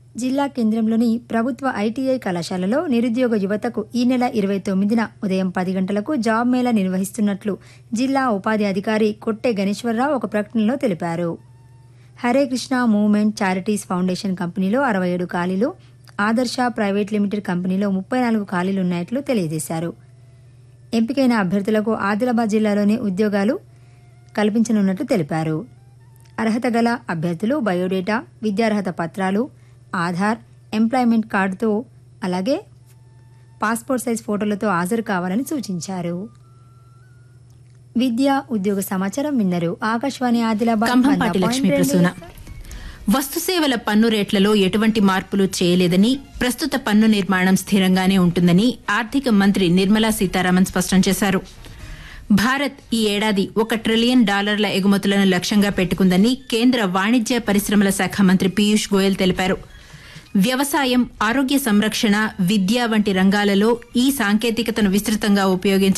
జిల్లా కేంద్రంలోని ప్రభుత్వ ఐటీఐ కళాశాలలో నిరుద్యోగ యువతకు ఈ నెల ఇరవై తొమ్మిదిన ఉదయం పది గంటలకు జాబ్ మేళా నిర్వహిస్తున్నట్లు జిల్లా ఉపాధి అధికారి కొట్టె గణేశ్వరరావు ఒక ప్రకటనలో తెలిపారు Hare Krishna movement charities foundation కంపెనీలో అరవై ఏడు ఖాళీలు ఆదర్శ ప్రైవేట్ లిమిటెడ్ కంపెనీలో ముప్పై నాలుగు ఖాళీలు ఉన్నట్లు తెలియజేశారు ఎంపికైన అభ్యర్థులకు ఆదిలాబాద్ జిల్లాలోని ఉద్యోగాలు కల్పించనున్నట్లు తెలిపారు అర్హత గల అభ్యర్థులు బయోడేటా విద్యార్హత పత్రాలు ఆధార్ ఎంప్లాయ్మెంట్ కార్డుతో అలాగే పాస్పోర్ట్ సైజ్ ఫోటోలతో హాజరు కావాలని సూచించారు విద్యా ఉద్యోగ సమాచారం విన్నరు ఆకాశవాణి ఆదిలాబాద్ కంభంపాటి వంద లక్ష్మీ పాయింట్ ప్రసూన రెండు వస్తుసేవల పన్ను రేట్లలో ఎటువంటి మార్పులు చేయలేదని ప్రస్తుత పన్ను నిర్మాణం స్థిరంగానే ఉంటుందని ఆర్థిక మంత్రి నిర్మలా సీతారామన్ స్పష్టం చేశారు భారత్ ఈ ఏడాది ఒక ట్రిలియన్ డాలర్ల ఎగుమతులను లక్ష్యంగా పెట్టుకుందని కేంద్ర వాణిజ్య పరిశ్రమల శాఖ మంత్రి పీయూష్ గోయల్ తెలిపారు వ్యవసాయం ఆరోగ్య సంరక్షణ విద్య వంటి రంగాలలో ఈ సాంకేతికతను విస్తృతంగా ఉపయోగించ